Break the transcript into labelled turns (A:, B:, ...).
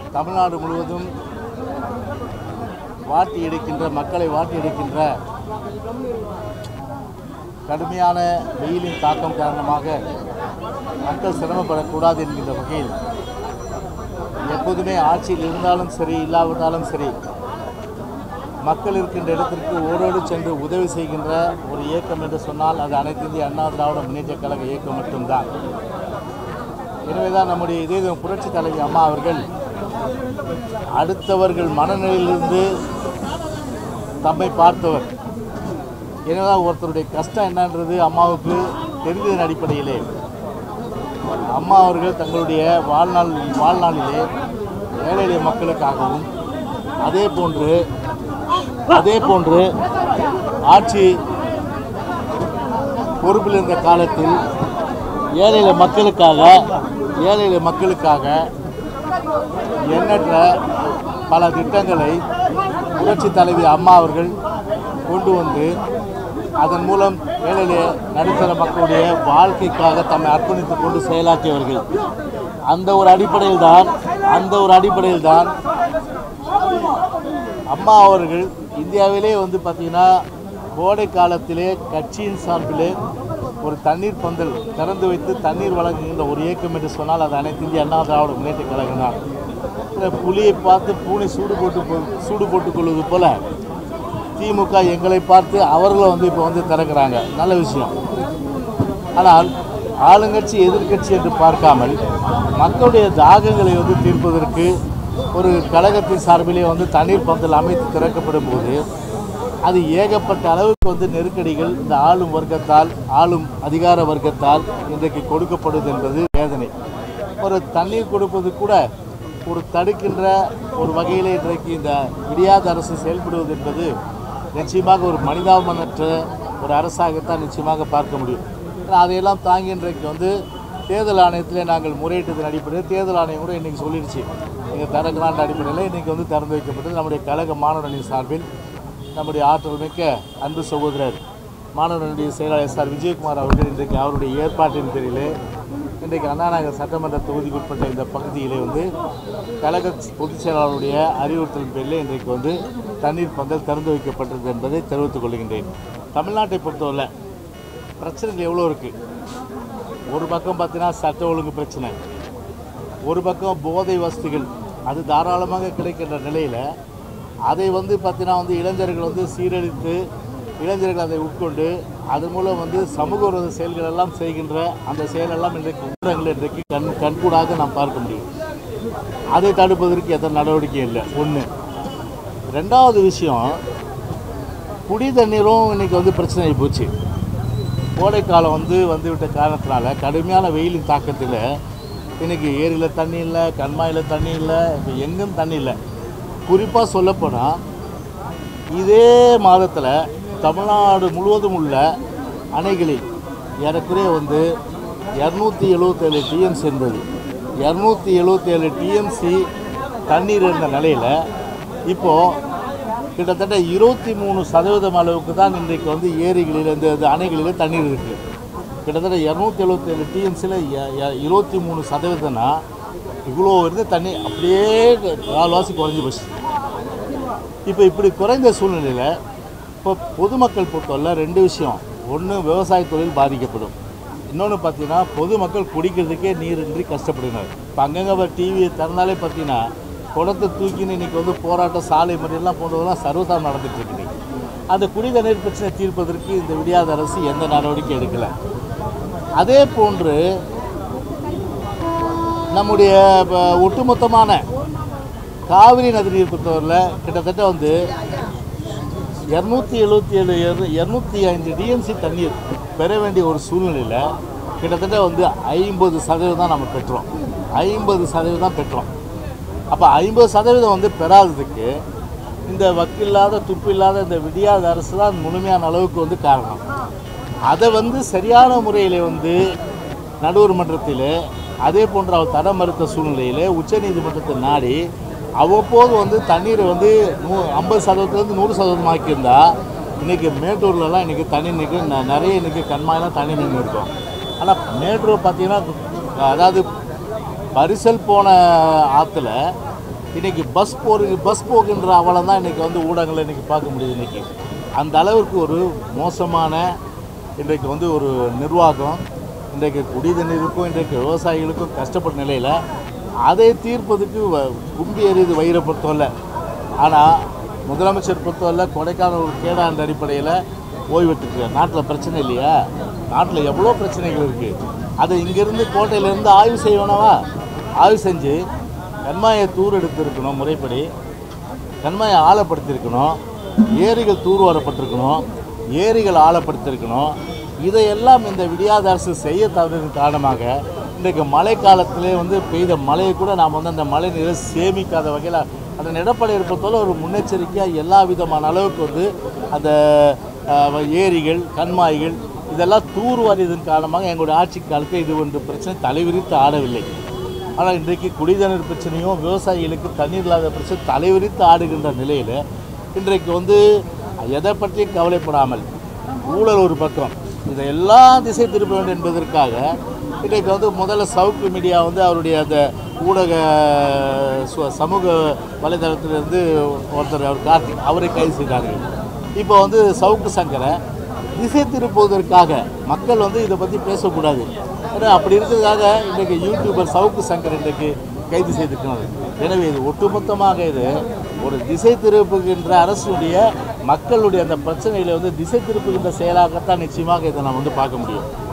A: தமிழ்நாடு முழுவதும் வாட்டி எடுக்கின்ற மக்களை வாட்டி எடுக்கின்ற கடுமையான வெயிலின் தாக்கம் காரணமாக மக்கள் சிரமப்படக்கூடாது என்கின்ற வகையில் எப்போதுமே ஆட்சியில் இருந்தாலும் சரி இல்லாவிட்டாலும் சரி மக்கள் இருக்கின்ற இடத்திற்கு ஓடோடு சென்று உதவி செய்கின்ற ஒரு இயக்கம் என்று சொன்னால் அது அனைத்து இந்திய அண்ணா திராவிட முன்னேற்ற கழக இயக்கம் மட்டும்தான் எனவேதான் நம்முடைய இதே புரட்சி தலைவி அம்மா அவர்கள் அடுத்தவர்கள் மனநிலையிலிருந்து தம்மை பார்த்தவர் எனவேதான் ஒருத்தருடைய கஷ்டம் என்னன்றது அம்மாவுக்கு தெரிந்ததன் அடிப்படையிலே அம்மா அவர்கள் தங்களுடைய வாழ்நாள் வாழ்நாளிலே ஏழை எளிய மக்களுக்காகவும் அதே போன்று அதே போன்று ஆட்சி பொறுப்பில் இருந்த காலத்தில் ஏழை எளிய மக்களுக்காக ஏழை எளிய மக்களுக்காக எண்ணற்ற பல திட்டங்களை புரட்சி தலைவி அம்மா அவர்கள் கொண்டு வந்து அதன் மூலம் ஏழை எளிய நடுத்தர மக்களுடைய வாழ்க்கைக்காக தம்மை அர்ப்பணித்துக் கொண்டு செயலாற்றியவர்கள் அந்த ஒரு அடிப்படையில் தான் அந்த ஒரு அடிப்படையில் தான் அம்மா அவர்கள் இந்தியாவிலே வந்து பார்த்தீங்கன்னா கோடை காலத்திலே கட்சியின் சார்பிலே ஒரு தண்ணீர் பந்தல் திறந்து வைத்து தண்ணீர் வழங்குகின்ற ஒரு இயக்கம் என்று சொன்னால் அது அனைத்து இந்திய அண்ணா திராவிட முன்னேற்ற கழகம் தான் இந்த புலியை பார்த்து பூனை சூடு போட்டு கொ- சூடு போட்டுக் கொள்வது போல திமுக எங்களை பார்த்து அவர்களும் வந்து இப்போ வந்து திறக்கிறாங்க நல்ல விஷயம் ஆனால் ஆளுங்கட்சி எதிர்க்கட்சி என்று பார்க்காமல் மக்களுடைய தாகங்களை வந்து தீர்ப்பதற்கு ஒரு கழகத்தின் சார்பிலே வந்து தண்ணீர் பந்தல் அமைத்து திறக்கப்படும் போது அது ஏகப்பட்ட அளவுக்கு வந்து நெருக்கடிகள் இந்த ஆளும் வர்க்கத்தால் ஆளும் அதிகார வர்க்கத்தால் இன்றைக்கு கொடுக்கப்படுது என்பது வேதனை ஒரு தண்ணீர் கொடுப்பது கூட ஒரு தடுக்கின்ற ஒரு வகையிலே இன்றைக்கு இந்த விடியாத அரசு செயல்படுவது என்பது நிச்சயமாக ஒரு மனிதாபமற்ற ஒரு அரசாகத்தான் நிச்சயமாக பார்க்க முடியும் ஆனா அதையெல்லாம் தாங்கி இன்றைக்கு வந்து தேர்தல் ஆணையத்திலே நாங்கள் முறையிட்டதன் அடிப்படையில் தேர்தல் ஆணையம் கூட இன்றைக்கி சொல்லிடுச்சு நீங்கள் திறக்கலான்ற அடிப்படையில் இன்றைக்கி வந்து திறந்து வைக்கப்பட்டது நம்முடைய கழக மாணவர்களின் சார்பில் நம்முடைய ஆற்றல் மிக்க அன்பு சகோதரர் மாணவர்களுடைய செயலாளர் சார் விஜயகுமார் அவர்கள் இன்றைக்கு அவருடைய ஏற்பாட்டின் பேரிலே இன்றைக்கு அண்ணாநகர் சட்டமன்ற தொகுதிக்கு உட்பட்ட இந்த பகுதியிலே வந்து கழக பொதுச் செயலாளருடைய அறிவுறுத்தலின் பேரில் இன்றைக்கு வந்து தண்ணீர் பந்தல் திறந்து வைக்கப்பட்டது என்பதை தெரிவித்துக் கொள்கின்றேன் தமிழ்நாட்டை பொறுத்தவரை பிரச்சனைகள் எவ்வளோ இருக்குது ஒரு பக்கம் பார்த்தீங்கன்னா சட்ட ஒழுங்கு பிரச்சனை ஒரு பக்கம் போதை வசதிகள் அது தாராளமாக கிடைக்கின்ற நிலையில் அதை வந்து பார்த்தீங்கன்னா வந்து இளைஞர்கள் வந்து சீரழித்து இளைஞர்கள் அதை உட்கொண்டு அதன் மூலம் வந்து சமூக விரோத செயல்கள் எல்லாம் செய்கின்ற அந்த செயலெல்லாம் இன்றைக்கு ஊடகங்கள் இன்றைக்கு கண் கண்கூடாக நாம் பார்க்க முடியும் அதை தடுப்பதற்கு எத்தனை நடவடிக்கை இல்லை ஒன்று ரெண்டாவது விஷயம் குடி தண்ணீரும் இன்னைக்கு வந்து பிரச்சனை ஆகி போச்சு கோடைக்காலம் வந்து வந்துவிட்ட காரணத்தினால கடுமையான வெயிலின் தாக்கத்தில் இன்னைக்கு ஏரியில் தண்ணி இல்லை கண்மாயில் தண்ணி இல்லை இப்போ எங்கும் தண்ணி இல்லை குறிப்பாக சொல்லப்போனால் இதே மாதத்தில் தமிழ்நாடு முழுவதும் உள்ள அணைகளில் ஏறக்குறைய வந்து இரநூத்தி எழுபத்தேழு டிஎம்சி இருந்தது இரநூத்தி எழுபத்தேழு டிஎம்சி தண்ணீர் இருந்த நிலையில் இப்போது கிட்டத்தட்ட இருபத்தி மூணு சதவீதம் அளவுக்கு தான் இன்றைக்கு வந்து ஏரிகளில் இந்த இந்த அணைகளில் தண்ணீர் இருக்குது கிட்டத்தட்ட இரநூத்தி எழுபத்தேழு டிஎம்சியில் இருபத்தி மூணு சதவீதம்னா இவ்வளோ இருந்து தண்ணி அப்படியே கால்வாசி குறைஞ்சி போச்சு இப்போ இப்படி குறைந்த சூழ்நிலையில் இப்போ பொதுமக்கள் பொறுத்தவரை ரெண்டு விஷயம் ஒன்று விவசாய தொழில் பாதிக்கப்படும் இன்னொன்று பார்த்தீங்கன்னா பொதுமக்கள் குடிக்கிறதுக்கே நீரின்றி கஷ்டப்படுகிறார் இப்போ அங்கங்கே டிவியை திறந்தாலே பார்த்தீங்கன்னா குடத்தை தூக்கின்னு இன்றைக்கி வந்து போராட்டம் சாலை மறியெல்லாம் போன்றதெல்லாம் சர்வசாரம் நடந்துட்டு இருக்குது அந்த குடித நீர் பிரச்சனை தீர்ப்பதற்கு இந்த விடியாத அரசு எந்த நடவடிக்கை எடுக்கலை அதே போன்று நம்முடைய ப- ஒட்டுமொத்தமான காவிரி நதிநீர் பொறுத்தவரையில் கிட்டத்தட்ட வந்து இரநூத்தி எழுபத்தி ஏழு இரநூத்தி ஐந்து டிஎம்சி தண்ணீர் பெற வேண்டிய ஒரு சூழ்நிலையில் கிட்டத்தட்ட வந்து ஐம்பது சதவீதம் தான் நம்ம பெற்றோம் ஐம்பது சதவீதம் பெற்றோம் அப்போ ஐம்பது சதவீதம் வந்து பெறாததுக்கு இந்த வக்கில்லாத துப்பில்லாத இந்த விடியாத அரசு தான் முழுமையான அளவுக்கு வந்து காரணம் அதை வந்து சரியான முறையில் வந்து நடுவர் மன்றத்தில் அதே போன்ற அவர் தடம் மறுத்த சூழ்நிலையில் உச்சநீதிமன்றத்தை நாடி அவ்வப்போது வந்து தண்ணீரை வந்து நூ ஐம்பது சதவீதத்துலேருந்து நூறு சதவீதம் ஆக்கியிருந்தா இன்றைக்கி மேட்டூர்லலாம் இன்றைக்கி தண்ணி நிற்க நிறைய இன்றைக்கி கண்மாயெல்லாம் தண்ணி நின்று இருக்கும் ஆனால் மேட்டூர் பார்த்தீங்கன்னா அதாவது பரிசல் போன ஆற்றுல இன்றைக்கி பஸ் போகிற பஸ் போகின்ற அவலம் தான் இன்றைக்கி வந்து ஊடகங்களை இன்றைக்கி பார்க்க முடியுது இன்றைக்கி அந்த அளவுக்கு ஒரு மோசமான இன்றைக்கு வந்து ஒரு நிர்வாகம் இன்றைக்கு குடிதண்ணீருக்கும் இன்றைக்கு விவசாயிகளுக்கும் கஷ்டப்பட்ட நிலையில் அதை தீர்ப்பதுக்கு வ- கும்பி எறிது வயிறை பொறுத்தவரை ஆனால் முதலமைச்சர் பொறுத்தவரை கொடைக்கானல் ஒரு கேடாண்ட அடிப்படையில் ஓய்வெட்டுருக்கு நாட்டில் பிரச்சனை இல்லையா நாட்டில் எவ்வளோ பிரச்சனைகள் இருக்குது அதை இங்கேருந்து கோட்டையிலேருந்து ஆய்வு செய்யணுவா ஆய்வு செஞ்சு கண்மாயை தூர் எடுத்திருக்கணும் முறைப்படி கண்மாயை ஆழப்படுத்தியிருக்கணும் ஏரிகள் தூர்வாரப்பட்டிருக்கணும் ஏரிகள் ஆழப்படுத்தியிருக்கணும் இதையெல்லாம் இந்த விடியாத அரசு செய்ய தவறின் காரணமாக இன்றைக்கு மழை காலத்திலே வந்து பெய்த மழையை கூட நாம் வந்து அந்த மழை நீரை சேமிக்காத வகையில் அந்த எடப்பாடி இருப்பதோல ஒரு முன்னெச்சரிக்கையாக எல்லா விதமான அளவுக்கு வந்து அந்த அஹ், ஏரிகள் கண்மாய்கள் இதெல்லாம் தூர்வாரியதன் காரணமாக எங்களுடைய ஆட்சி காலத்தில் இது ஒன்று பிரச்சனை தலைவிரித்து ஆடவில்லை ஆனால் இன்றைக்கு குடிநீர் பிரச்சனையும் விவசாயிகளுக்கு தண்ணீர் இல்லாத பிரச்சனை தலைவிரித்து ஆடுகின்ற நிலையில் இன்றைக்கு வந்து எதை பற்றியும் கவலைப்படாமல் ஊழல் ஒரு பக்கம் இதையெல்லாம் திசை திருப்ப வேண்டும் என்பதற்காக இன்றைக்கு வந்து முதல்ல சவுக்கு மீடியா வந்து அவருடைய அந்த ஊடக சு- சமூக வலைதளத்திலிருந்து ஒருத்தர் அவர் கார்த்திக் அவரை கைது செய்தார்கள் இப்போ வந்து சவுக்கு சங்கரை திசை திருப்புவதற்காக மக்கள் வந்து இதை பற்றி பேசக்கூடாது ஏன்னா அப்படி இருக்கிறதுக்காக இன்றைக்கு யூடியூபர் சவுக்கு சங்கர் இன்றைக்கு கைது செய்திருக்கிறார் எனவே இது ஒட்டுமொத்தமாக இது ஒரு திசை திருப்புகின்ற அரசுடைய மக்களுடைய அந்த பிரச்சனைகளை வந்து திசை திருப்புகின்ற செயலாகத்தான் நிச்சயமாக இதை நாம் வந்து பார்க்க முடியும்